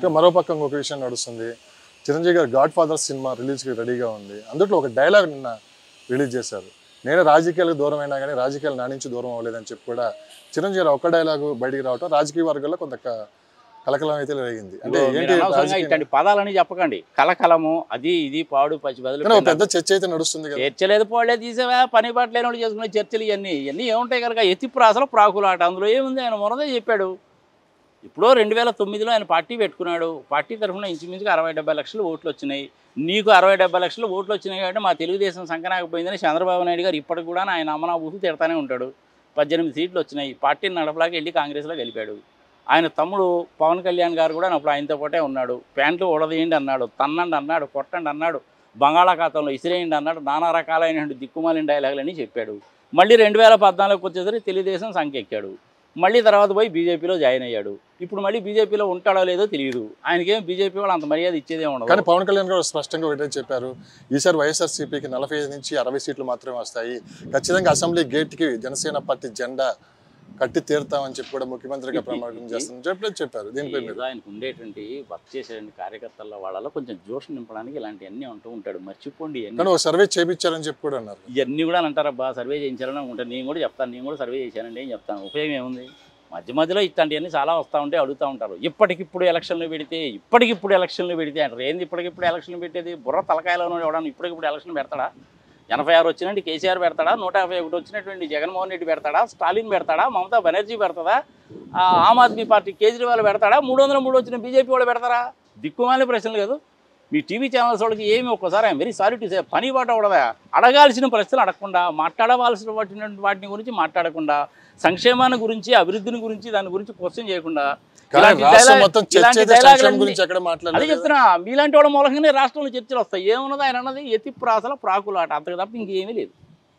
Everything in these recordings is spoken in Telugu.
ఇంకా మరోపక్క ఇంకొక విషయం నడుస్తుంది చిరంజీవి గారు గాడ్ ఫాదర్ సినిమా రిలీజ్కి రెడీగా ఉంది అందులో ఒక డైలాగ్ నిన్న రిలీజ్ చేశారు నేను రాజకీయాలకు దూరం అయినా కానీ రాజకీయాలు నా నుంచి దూరం అవ్వలేదని చెప్పి కూడా చిరంజీవి గారు ఒక్క డైలాగు బయటికి రావటం రాజకీయ వర్గాల్లో కొంత క- కలకలం అయితే జరిగింది అంటే ఇదిగో మీరు ఏంటి అనవసరంగా రాజకీయ ఇట్లాంటి పదాలని చెప్పకండి కలకలము అది ఇది పాడు పచ్చి బదులు కానీ ఒక పెద్ద చర్చ అయితే నడుస్తుంది కదా చర్చలేదు పోలే తీసేవా పని పాటలేని వాళ్ళు చేసుకునే చర్చలు ఇవన్నీ ఇవన్నీ ఏముంటాయి కనుక ఎత్తి ప్రాసలు ప్రాకులాట అందులో ఏముంది ఆయన మొన్నదే చెప్పాడు ఇప్పుడు రెండు వేల తొమ్మిదిలో ఆయన పార్టీ పెట్టుకున్నాడు పార్టీ తరఫున ఇంచుమించుగా అరవై డెబ్బై లక్షలు ఓట్లు వచ్చినాయి నీకు అరవై డెబ్బై లక్షలు ఓట్లు వచ్చినాయి కాబట్టి మా తెలుగుదేశం సంకనాకపోయిందని చంద్రబాబు నాయుడు గారు ఇప్పటికి కూడా ఆయన అమ్మనా బూతు తిడతానే ఉంటాడు పద్దెనిమిది సీట్లు వచ్చినాయి పార్టీని నడపలాగా వెళ్ళి కాంగ్రెస్లో గెలిపాడు ఆయన తమ్ముడు పవన్ కళ్యాణ్ గారు కూడా అప్పుడు ఆయనతో పాటే ఉన్నాడు ప్యాంట్లు ఉడదీయండి అన్నాడు తన్నండి అన్నాడు కొట్టండి అన్నాడు బంగాళాఖాతంలో ఇసిరేయండి అన్నాడు నానా రకాలైన దిక్కుమాలిన డైలాగులని చెప్పాడు మళ్ళీ రెండు వేల పద్నాలుగుకి వచ్చేసరికి తెలుగుదేశం సంఖ్యెక్కాడు మళ్ళీ తర్వాత పోయి బీజేపీలో జాయిన్ అయ్యాడు ఇప్పుడు మళ్ళీ బీజేపీలో ఉంటాడో లేదో తెలియదు ఆయనకేం బీజేపీ వాళ్ళు అంత మర్యాద ఇచ్చేదే ఉండదు కానీ పవన్ కళ్యాణ్ గారు స్పష్టంగా ఒకటే చెప్పారు ఈసారి వైఎస్ఆర్సీపీకి నలభై ఐదు నుంచి అరవై సీట్లు మాత్రమే వస్తాయి ఖచ్చితంగా అసెంబ్లీ గేట్కి జనసేన పార్టీ జెండా కట్టి తీరుతామని చెప్పి కూడా ముఖ్యమంత్రిగా ప్రమాణం చేస్తామని చెప్పి చెప్పారు దీనిపై మీరు ఏదో ఆయనకు ఉండేటువంటి వర్క్ చేసేటువంటి కార్యకర్తల వాళ్ళలో కొంచెం జోషం నింపడానికి ఇలాంటివన్నీ ఉంటూ ఉంటాడు మర్చిపోండి ఇవన్నీ కానీ ఒక సర్వే చేపించారని చెప్పి కూడా అన్నారు ఇవన్నీ కూడా అంటారబ్బా సర్వే చేయించాలని ఉంటాను నేను కూడా చెప్తాను నేను కూడా సర్వే చేశానండి ఏం చెప్తాను ఉపయోగం ఏముంది మధ్య మధ్యలో ఇట్లాంటివన్నీ చాలా వస్తూ ఉంటాయి అడుగుతూ ఉంటారు ఇప్పటికిప్పుడు ఎలక్షన్లు పెడితే ఇప్పటికిప్పుడు ఎలక్షన్లు పెడితే అంటారు ఏంది ఇప్పటికిప్పుడు ఎలక్షన్లు పెట్టేది బుర్ర తలకాయలో ఎవడన్నా ఇప్పటికిప్పుడు ఎలక్షన్లు పెడతాడా ఎనభై ఆరు వచ్చినట్టు కేసీఆర్ పెడతాడా నూట యాభై ఒకటి వచ్చినటువంటి జగన్మోహన్ రెడ్డి పెడతాడా స్టాలిన్ పెడతాడా మమతా బెనర్జీ పెడతాడా ఆ, ఆమ్ ఆద్మీ పార్టీ కేజ్రీవాల్ పెడతాడా మూడు వందల మూడు వచ్చిన బీజేపీ వాళ్ళు పెడతారా దిక్కుమాలిన ప్రశ్నలు కాదు మీ టీవీ ఛానల్స్ వాళ్ళకి ఏమి ఒక్కసారి I'm very sorry to say పని బాట ఉండదా అడగాల్సిన ప్రశ్నలు అడగకుండా మాట్లాడవలసిన వాటిని వాటిని గురించి మాట్లాడకుండా సంక్షేమాన్ని గురించి అభివృద్ధిని గురించి దాని గురించి క్వశ్చన్ చేయకుండా కానీ ఇలాంటి రాష్ట్రం dialogue- మొత్తం చర్చ ఇలాంటి అయితే సంక్షేమం dialogue గురించి ఎక్కడ అదే మాట్లాడలేదు కదా. చెప్తున్నా మీలాంటి వాళ్ళ మూలంగానే రాష్ట్రంలో చర్చలు వస్తాయి ఏమున్నది ఆయన అన్నది ఎత్తి ప్రాసల ప్రాకులాట అంతకు తప్ప ఇంకేమీ లేదు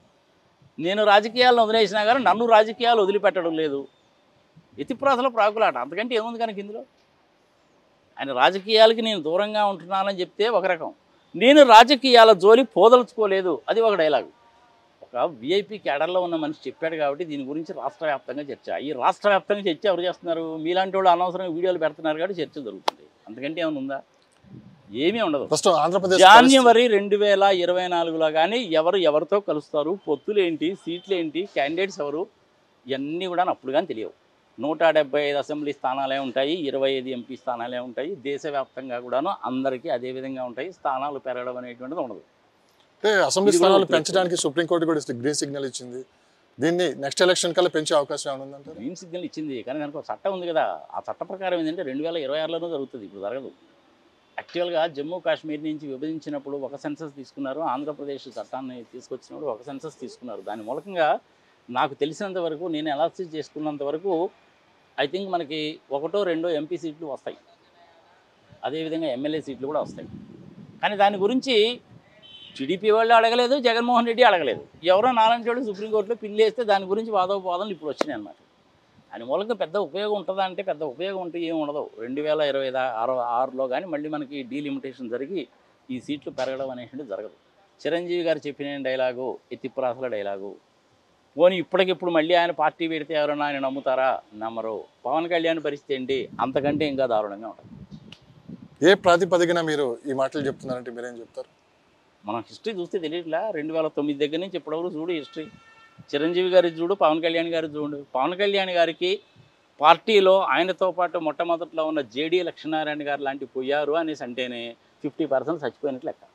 నేను రాజకీయాలను వదిలేసినా కానీ నన్ను రాజకీయాలు వదిలిపెట్టడం లేదు ఎత్తి ప్రాసల ప్రాకులాట అంతకంటే ఏముంది కనుక ఇందులో ఆయన రాజకీయాలకి నేను దూరంగా ఉంటున్నానని చెప్తే ఒక రకం నేను రాజకీయాల జోలి పోదలుచుకోలేదు అది ఒక డైలాగ్ ఒక విఐపి క్యాడర్లో ఉన్న మనిషి చెప్పాడు కాబట్టి దీని గురించి రాష్ట్ర వ్యాప్తంగా చర్చ ఈ రాష్ట్ర వ్యాప్తంగా చర్చ ఎవరు చేస్తున్నారు మీలాంటి వాళ్ళు అనవసరంగా వీడియోలు పెడుతున్నారు కాబట్టి చర్చ జరుగుతుంది అంతకంటే ఏమైనా ఉందా ఏమీ ఉండదు ప్రస్తుతం ఆంధ్రప్రదేశ్ పరిస్థితి- జాన్యువరి రెండు వేల ఇరవై నాలుగులో కానీ ఎవరు ఎవరితో కలుస్తారు పొత్తులు ఏంటి సీట్లు ఏంటి క్యాండిడేట్స్ ఎవరు ఇవన్నీ కూడా అప్పుడు కానీ తెలియవు నూట డెబ్బై ఐదు అసెంబ్లీ స్థానాలే ఉంటాయి ఇరవై ఐదు ఎంపీ స్థానాలే ఉంటాయి దేశవ్యాప్తంగా కూడాను అందరికీ అదే విధంగా ఉంటాయి స్థానాలు పెరగడం అనేటువంటిది ఉండదు అంటే అసెంబ్లీ ఇది కూడా స్థానాలు గుర్తుపెట్టుకోండి. పెంచడానికి సుప్రీంకోర్టు కూడా గ్రీన్ సిగ్నల్ ఇచ్చింది దీన్ని నెక్స్ట్ ఎలక్షన్ కల్లా పెంచే అవకాశం ఏమైనా ఉందంటారు గ్రీన్ సిగ్నల్ ఇచ్చింది కానీ దానికి ఒక చట్టం ఉంది కదా ఆ చట్ట ప్రకారం ఏంటంటే రెండు వేల ఇరవై ఆరులోనూ జరుగుతుంది ఇప్పుడు జరగదు యాక్చువల్గా జమ్మూ కాశ్మీర్ నుంచి విభజించినప్పుడు ఒక సెన్సస్ తీసుకున్నారు ఆంధ్రప్రదేశ్ చట్టాన్ని తీసుకొచ్చినప్పుడు ఒక సెన్సస్ తీసుకున్నారు దాని మూలకంగా నాకు తెలిసినంత వరకు నేను అనాలిసిస్ చేసుకున్నంత వరకు ఐ థింక్ మనకి ఒకటో రెండో ఎంపీ సీట్లు వస్తాయి అదేవిధంగా ఎమ్మెల్యే సీట్లు కూడా వస్తాయి కానీ దాని గురించి టీడీపీ వాళ్ళు అడగలేదు జగన్మోహన్ రెడ్డి అడగలేదు ఎవరో నాలంటి వాళ్ళు సుప్రీంకోర్టులో పిల్లి వేస్తే దాని గురించి వాదోపవాదనలు ఇప్పుడు వచ్చినాయి అన్నమాట దాని మూలంగా పెద్ద ఉపయోగం ఉంటుందా అంటే పెద్ద ఉపయోగం ఉంటే ఏం ఉండదు రెండు వేల ఇరవై ఆరు ఆరులో కానీ మళ్ళీ మనకి డీలిమిటేషన్ జరిగి ఈ సీట్లు పెరగడం అనేటువంటిది జరగదు చిరంజీవి గారు చెప్పిన డైలాగు ఎత్తిప్రాసల డైలాగు పోనీ ఇప్పటికిప్పుడు మళ్ళీ ఆయన పార్టీ పెడితే ఎవరైనా ఆయన నమ్ముతారా నమ్మరు పవన్ కళ్యాణ్ పరిస్థితి ఏంటి అంతకంటే ఇంకా దారుణంగా ఉంటుంది ఏ ప్రాతిపదికన మీరు ఈ మాటలు చెప్తున్నారంటే మీరేం చెప్తారు మనం హిస్టరీ చూస్తే తెలియట్లా రెండు వేల తొమ్మిది దగ్గర నుంచి ఇప్పటివరకు చూడు హిస్టరీ చిరంజీవి గారి చూడు పవన్ కళ్యాణ్ గారి చూడు పవన్ కళ్యాణ్ గారికి పార్టీలో ఆయనతో పాటు మొట్టమొదట్లో ఉన్న జేడీ లక్ష్మీనారాయణ గారు లాంటి పోయారు అనేసి అంటేనే ఫిఫ్టీ పర్సెంట్ చచ్చిపోయినట్లు లెక్క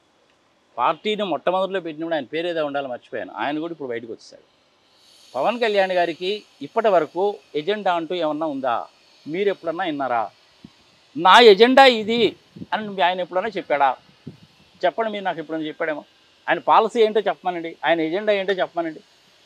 పార్టీని మొట్టమొదటిలో పెట్టినప్పుడు ఆయన పేరు ఏదో ఉండాలో మర్చిపోయాను ఆయన కూడా ఇప్పుడు బయటకు వచ్చేసాడు పవన్ కళ్యాణ్ గారికి ఇప్పటి వరకు ఎజెండా అంటూ ఏమన్నా ఉందా మీరు ఎప్పుడన్నా విన్నారా నా ఎజెండా ఇది అని ఆయన ఎప్పుడన్నా చెప్పాడా చెప్పండి మీరు నాకు ఎప్పుడైనా చెప్పాడేమో ఆయన పాలసీ ఏంటో చెప్పమనండి ఆయన ఎజెండా ఏంటో చెప్పమనండి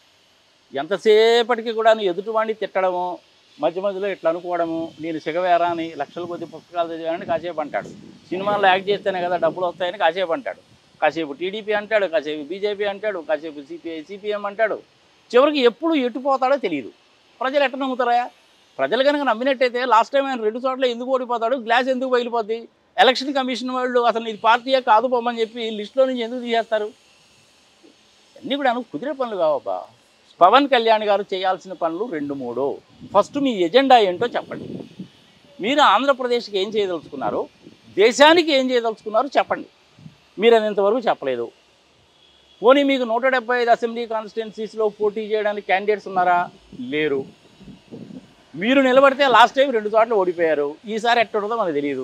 ఎంతసేపటికి కూడా ఎదుటివాడిని తిట్టడము మధ్య మధ్యలో ఇట్లా అనుకోవడము నేను సిగవేరా అని లక్షల కొద్ది పుస్తకాలు చదివానని కాసేపు అంటాడు సినిమాల్లో యాక్ట్ చేస్తేనే కదా డబ్బులు వస్తాయని కాసేపు అంటాడు కాసేపు టీడీపీ అంటాడు కాసేపు బీజేపీ అంటాడు కాసేపు సిపిఐ సిపిఎం అంటాడు చివరికి ఎప్పుడు ఎటు పోతాడో తెలియదు ప్రజలు ఎట్ట నమ్ముతారా ప్రజలు కనుక నమ్మినట్టయితే లాస్ట్ టైం ఆయన రెండు చోట్ల ఎందుకు ఓడిపోతాడు గ్లాస్ ఎందుకు బయలుపోద్ది ఎలక్షన్ కమిషన్ వాళ్ళు అసలు ఇది పార్టీయే కాదు పోమని చెప్పి లిస్టులో నుంచి ఎందుకు తీసేస్తారు అన్నీ కూడా కుదిరే పనులు కావబ్బా పవన్ కళ్యాణ్ గారు చేయాల్సిన పనులు రెండు మూడు ఫస్ట్ మీ ఎజెండా ఏంటో చెప్పండి మీరు ఆంధ్రప్రదేశ్కి ఏం చేయదలుచుకున్నారు దేశానికి ఏం చేయదలుచుకున్నారు చెప్పండి మీరు అది ఇంతవరకు చెప్పలేదు పోనీ మీకు నూట డెబ్బై ఐదు అసెంబ్లీ కాన్స్టిట్యున్సీస్లో పోటీ చేయడానికి క్యాండిడేట్స్ ఉన్నారా లేరు మీరు నిలబడితే లాస్ట్ టైం రెండు చోట్ల ఓడిపోయారు ఈసారి ఎట్టుండదో మనకు తెలియదు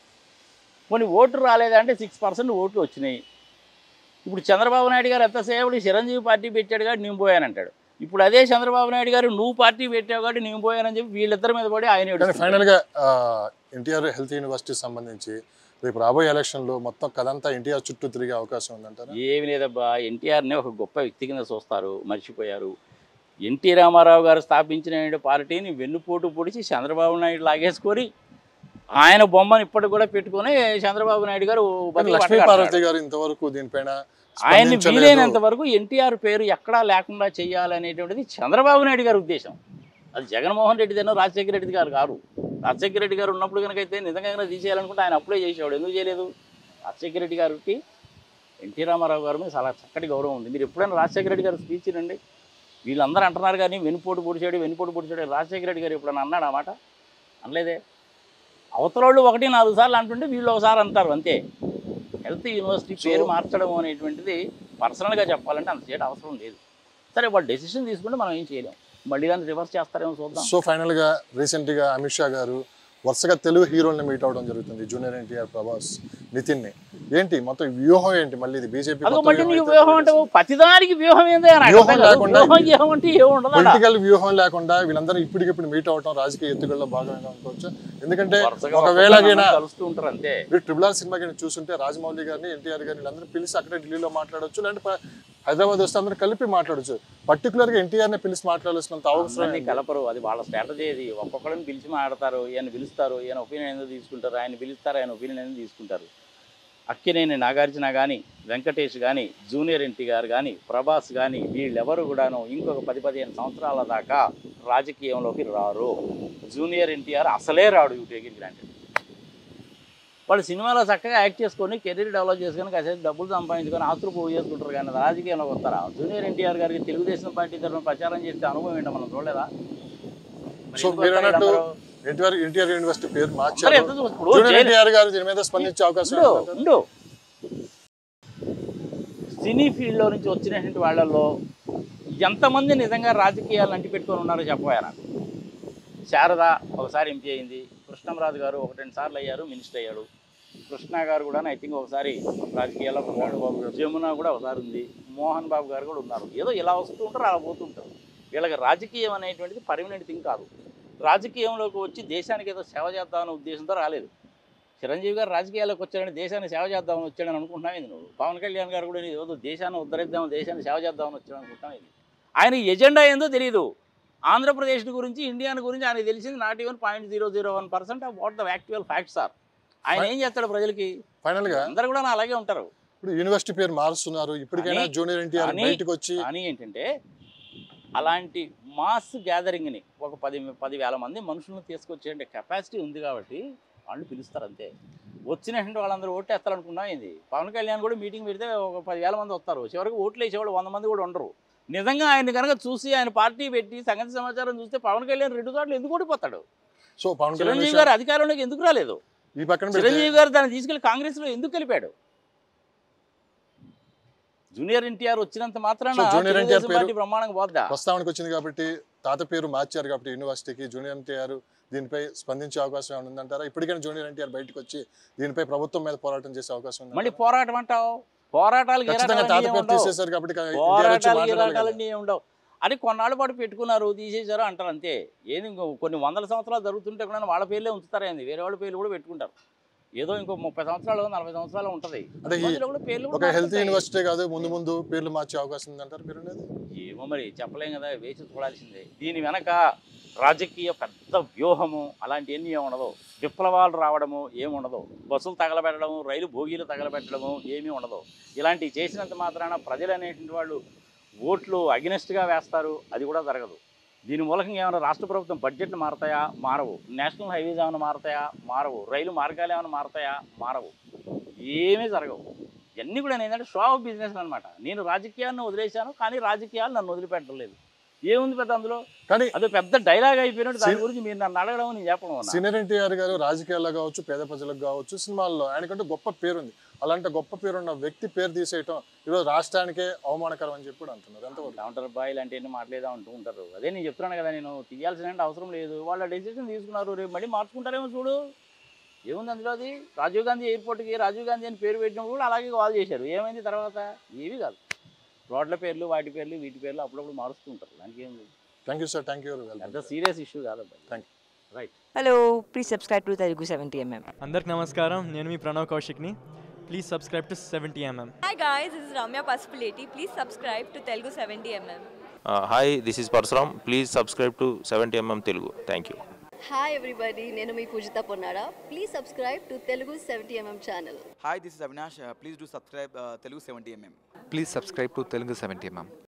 కొన్ని ఓట్లు రాలేదంటే సిక్స్ పర్సెంట్ ఓట్లు వచ్చినాయి ఇప్పుడు చంద్రబాబు నాయుడు గారు ఎంతసేపు చిరంజీవి పార్టీ పెట్టాడు కాబట్టి నేను పోయానంటాడు ఇప్పుడు అదే చంద్రబాబు నాయుడు గారు నువ్వు పార్టీ పెట్టావు కాబట్టి నేను పోయానని చెప్పి వీళ్ళిద్దరి మీద పడి ఆయన కానీ ఏడుస్తున్నాడు. ఫైనల్గా ఎన్టీఆర్ హెల్త్ యూనివర్సిటీ సంబంధించి రేపు రాబోయే ఎలక్షన్లో మొత్తం కథంతా ఎన్టీఆర్ చుట్టూ తిరిగే అవకాశం ఉందంటారా ఏమి లేదబ్బా ఎన్టీఆర్ని ఒక గొప్ప వ్యక్తి కింద చూస్తారు మర్చిపోయారు ఎన్టీ రామారావు గారు స్థాపించిన పార్టీని వెన్నుపోటు పొడిచి చంద్రబాబు నాయుడు లాగేసుకొని ఆయన బొమ్మను ఇప్పటికి కూడా పెట్టుకొని చంద్రబాబు నాయుడు గారు కానీ బతికి లక్ష్మీ పట్టగడతాడు. పార్వతి గారు ఇంతవరకు దీనిపైన ఆయన్ని స్పందించలేదు. వీలైనంత వరకు ఎన్టీఆర్ పేరు ఎక్కడా లేకుండా చేయాలనేటువంటిది చంద్రబాబు నాయుడు గారి ఉద్దేశం అది జగన్మోహన్ రెడ్డిదేనో రాజశేఖర రెడ్డి గారు కాదు రాజశేఖర రెడ్డి గారు ఉన్నప్పుడు కనుకైతే నిజంగా కనుక తీసేయాలనుకుంటే ఆయన అప్పుడే చేసేవాడు ఎందుకు చేయలేదు రాజశేఖర రెడ్డి గారికి ఎన్టీ రామారావు గారి మీద చాలా చక్కటి గౌరవం ఉంది మీరు ఎప్పుడైనా రాజశేఖర రెడ్డి గారు స్పీచ్ వినండి వీళ్ళందరూ అంటున్నారు కానీ వెనుపోటు పొడిచాడు వెనుపోటు పొడిచాడు రాజశేఖర రెడ్డి గారు ఎప్పుడైనా అన్నాడు ఆ మాట అనలేదే అవతల వాళ్ళు ఒకటి నాలుగు సార్లు అంటుంటే వీళ్ళు ఒకసారి అంటారు అంతే హెల్త్ యూనివర్సిటీ పేరు మార్చడం అనేటువంటిది పర్సనల్గా చెప్పాలంటే అంత చేయడం అవసరం లేదు సరే వాళ్ళు డెసిషన్ తీసుకుంటే మనం ఏం చేయలేం మళ్ళీ దాన్ని రివర్స్ చేస్తారేమో చూద్దాం సో ఫైనల్ గా రీసెంట్ గా అమిత్ షా గారు వరుసగా తెలుగు హీరోల్ని మీట్ అవడం జరుగుతుంది జూనియర్ ఎన్టీఆర్ ప్రభాస్ నితిన్ ని ఏంటి మొత్తం వ్యూహం ఏంటి మళ్ళీ ఇది బీజేపీ అదిగో మళ్ళీ నీకు వ్యూహం అంటే ప్రతిదానికి వ్యూహం ఏందో నాకు వ్యూహం అర్థం కాదు. లేకుండా వ్యూహం వ్యూహం అంటే ఏముండదు ఆడ. పొలిటికల్ వ్యూహం లేకుండా వీళ్ళందరూ ఇప్పటికిప్పుడు మీట్ అవటం రాజకీయ ఎత్తుగడలో భాగంగా అనుకోవచ్చు ఎందుకంటే వరుసగా ఒకవేళ ఒక్కొక్కరు గిన కలుస్తూ ఉంటారు అంతే మీరు ట్రిపుల్ ఆర్ సినిమా కింద చూస్తుంటే రాజమౌళి గారిని ఎన్టీఆర్ గారిని వీళ్ళందరూ పిలిచి అక్కడే ఢిల్లీలో మాట్లాడొచ్చు లేదంటే ప- హైదరాబాద్ వస్తే అందరూ కలిపి మాట్లాడొచ్చు పర్టికులర్ గా ఎన్టీఆర్ ని పిలిచి మాట్లాడాల్సినంత అవసరం అందరినీ కలపరు అది వాళ్ళ స్ట్రాటజీ అది ఒక్కొక్కరిని పిలిచి మాట్లాడతారు ఈయన పిలుస్తారు ఈయన ఒపీనియన్ ఏందో తీసుకుంటారు ఆయన పిలుస్తారు ఆయన ఒపీనియన్ ఏందో తీసుకుంటారు అక్కినేని నాగార్జున కానీ వెంకటేష్ కానీ జూనియర్ ఎన్టీఆర్ కానీ ప్రభాస్ కానీ వీళ్ళెవరు కూడాను ఇంకొక పది పదిహేను సంవత్సరాల దాకా రాజకీయంలోకి రారు జూనియర్ ఎన్టీఆర్ అసలే రాడు యూ టేక్ ఇట్ గ్రాంటెడ్ వాళ్ళు సినిమాలో చక్కగా యాక్ట్ చేసుకొని కెరీర్ డెవలప్ చేసుకొని కాసేపు డబ్బులు సంపాదించుకొని ఆస్తులు పోగు చేసుకుంటారు కానీ రాజకీయంలోకి వస్తారా జూనియర్ ఎన్టీఆర్ గారికి తెలుగుదేశం పార్టీ తరఫున ప్రచారం చేసే అనుభవం ఏంటో మనం చూడలేదా మరి సో ఎందుకు మీరు వస్తారు అన్నట్టు వీళ్ళందరూ? ఎన్టీఆర్ ఎన్టీఆర్ యూనివర్సిటీ పేరు మరి మార్చారు ఎంత చూ- ఇప్పుడు జూనియర్ జైలు- ఎన్టీఆర్ గారు దీని మీద స్పందించే అవకాశం ఉండు ఉందంటారా? ఉండు సినీ ఫీల్డ్లో నుంచి వచ్చినటువంటి వాళ్ళల్లో ఎంతమంది నిజంగా రాజకీయాలు అంటి పెట్టుకొని ఉన్నారో చెప్పబోయా నాకు శారద ఒకసారి ఎంపీ అయింది కృష్ణంరాజు గారు ఒక రెండు సార్లు అయ్యారు మినిస్టర్ అయ్యాడు కృష్ణ గారు కూడా ఐ థింక్ ఒకసారి రాజకీయాల్లో ఉన్నాడు బాబు గారు. జమున కూడా ఒకసారి ఉంది మోహన్ బాబు గారు కూడా ఉన్నారు ఏదో ఇలా వస్తూ ఉంటారు అలా పోతుంటారు వీళ్ళకి రాజకీయం అనేటువంటిది పర్మనెంట్ థింగ్ కాదు రాజకీయంలోకి వచ్చి దేశానికి ఏదో సేవ చేద్దామనే ఉద్దేశంతో రాలేదు చిరంజీవి గారు రాజకీయాల్లోకి వచ్చాడని దేశాన్ని సేవ చేద్దామని వచ్చాడని అనుకుంటున్నావు ఇది నువ్వు పవన్ కళ్యాణ్ గారు కూడా ఏదో దేశాన్ని ఉద్ధరిద్దాం దేశాన్ని సేవ చేద్దామని వచ్చాడు అనుకుంటున్నావు ఇది ఆయన ఎజెండా ఏందో తెలియదు ఆంధ్రప్రదేశ్ గురించి ఇండియాని గురించి ఆయనకు తెలిసింది not even point zero zero one percent of what the actual facts are ఆయన ఏం చేస్తాడు ప్రజలకి ఫైనల్ గా అందరు కూడా నా అలాగే ఉంటారు ఇప్పుడు యూనివర్సిటీ పేరు మారుస్తున్నారు ఇప్పటికైనా కానీ- జూనియర్ ఎన్టీఆర్ కానీ- బయటకు వచ్చి కానీ ఏంటంటే అలాంటి మాస్ గ్యాదరింగ్ని ఒక పది పదివేల మంది మనుషులను తీసుకొచ్చే కెపాసిటీ ఉంది కాబట్టి వాళ్ళు పిలుస్తారు అంతే వచ్చినటువంటి వాళ్ళందరూ ఓట్లు వేస్తారనుకున్నా ఏంది పవన్ కళ్యాణ్ కూడా మీటింగ్ పెడితే ఒక పదివేల మంది వస్తారు చివరికి ఓట్లు వేసేవాళ్ళు వంద మంది కూడా ఉండరు నిజంగా ఆయన కనుక చూసి ఆయన పార్టీ పెట్టి సంగతి సమాచారం చూస్తే పవన్ కళ్యాణ్ రెండు చోట్ల ఎందుకు ఓడిపోతాడు సో పవన్ కళ్యాణ్ చిరంజీవి విషయం- గారు అధికారంలోకి ఎందుకు రాలేదు ఈ పక్కన పెడితే చిరంజీవి గారు దాన్ని తీసుకెళ్లి కాంగ్రెస్లో ఎందుకు కలిపాడు జూనియర్ ఎన్టీఆర్ వచ్చినంత మాత్రాన So, జూనియర్ ఎన్టీఆర్ తెలుగుదేశం పేరు- పార్టీ బ్రహ్మాండంగా పోద్దా ప్రస్తావనకు వచ్చింది కాబట్టి తాత పేరు మార్చారు కాబట్టి యూనివర్సిటీకి జూనియర్ ఎన్టీఆర్ దీనిపై స్పందించే అవకాశం ఏమైనా ఉందంటారా ఇప్పటికైనా జూనియర్ ఎన్టీఆర్ బయటకు వచ్చి దీనిపై ప్రభుత్వం మీద పోరాటం చేసే అవకాశం ఉంది మళ్ళీ పోరాటం అంటావు పోరాటాలు ఖచ్చితంగా తాత పేరు తీసేశారు కాబట్టి ఇక ఎన్టీఆర్ వచ్చి పోరాటాలు మాట్లాడాలి కదా. గిరాటాలన్నీ ఏమి ఉండవు అది కొన్నాళ్ళ పాటు పెట్టుకున్నారు తీసేశారు అంటారు అంతే ఏది ఇంకో కొన్ని వందల సంవత్సరాలు జరుగుతుంటే కూడా వాళ్ళ పేర్లే ఉంచుతారేంది వేరే వాళ్ళ పేర్లు కూడా పెట్టుకుంటారు ఏదో ఇంకో ముప్పై సంవత్సరాలు నలభై సంవత్సరాలు ఉంటుంది అంటే ఈ- మధ్యలో కూడా పేర్లు కూడా ఒక హెల్త్ మారుతుంటాయి. యూనివర్సిటీ కాదు ముందు ముందు పేర్లు మార్చే అవకాశం ఉందంటారు మీరు అనేది ఏమో మరి చెప్పలేం కదా వేచి చూడాల్సిందే దీని వెనక రాజకీయ పెద్ద వ్యూహము అలాంటివన్నీ ఏమి ఉండదు విప్లవాలు రావడము ఏమి ఉండదు బస్సులు తగలబెట్టడము రైలు భోగీలు తగలబెట్టడము ఏమీ ఉండదు ఇలాంటివి చేసినంత మాత్రాన ప్రజలు అనేటువంటి వాళ్ళు ఓట్లు అగినెస్ట్గా వేస్తారు అది కూడా జరగదు దీని మూలకంగా ఏమైనా రాష్ట్ర ప్రభుత్వం బడ్జెట్లు మారతాయా మారవు నేషనల్ హైవేస్ ఏమైనా మారతాయా మారవు రైలు మార్గాలు ఏమైనా మారతాయా మారవు ఏమీ జరగవు ఇవన్నీ కూడా ఏంటంటే షో ఆఫ్ బిజినెస్ అనమాట నేను రాజకీయాన్ని వదిలేశాను కానీ రాజకీయాలు నన్ను వదిలిపెట్టలేదు ఏముంది పెద్ద అందులో కానీ అదో పెద్ద డైలాగ్ అయిపోయినట్టు దాని గురించి మీరు నన్ను అడగడం నేను చెప్పడం అన్నా. సీనియర్ ఎన్టీఆర్ గారు రాజకీయాల్లో కావచ్చు పేద ప్రజలకు కావచ్చు సినిమాల్లో ఆయనకంటూ గొప్ప పేరుంది అలాంటి గొప్ప పేరున్న వ్యక్తి పేరు తీసేయటం ఈరోజు రాష్ట్రానికే అవమానకరం అని చెప్పి కూడా అంటున్నారు ఎంతవరకు కౌంటర్ బాయ్ లాంటి అన్ని మాట్లాడేదా అంటూ ఉంటారు అదే నేను చెప్తున్నాను కదా నేను తీయాల్సిన అవసరం లేదు వాళ్ళ డెసిషన్ తీసుకున్నారు రేపు మళ్ళీ మార్చుకుంటారేమో చూడు ఏముంది అందులో అది రాజీవ్ గాంధీ ఎయిర్పోర్ట్కి రాజీవ్ గాంధీ అని పేరు పెట్టినప్పుడు కూడా అలాగే కాల్ చేశారు ఏమైంది తర్వాత ఏవి కాదు రోడ్ల పేర్లు వాటి పేర్లు వీటి పేర్లు అప్పుడప్పుడు మారుస్తూ ఉంటారు దానికి ఏం లేదు. Thank you sir thank you పెద్ద సీరియస్ ఇష్యూ కాదు Thank right hello please subscribe to Telugu seventy MM అందరికి నమస్కారం నేను మీ ప్రణవ్ కౌశిక్ని please subscribe to seventy MM Hi guys, this is Ramya Pasupuleti. Please subscribe to Telugu 70mm. Hi this is Parashuram please subscribe to seventy MM Telugu thank you hi everybody నేను మీ Pujitha Ponnara please subscribe to Telugu seventy MM channel Hi, this is Avinash. Uh, please do subscribe uh, Telugu 70mm. Please subscribe to Telugu 70 mm.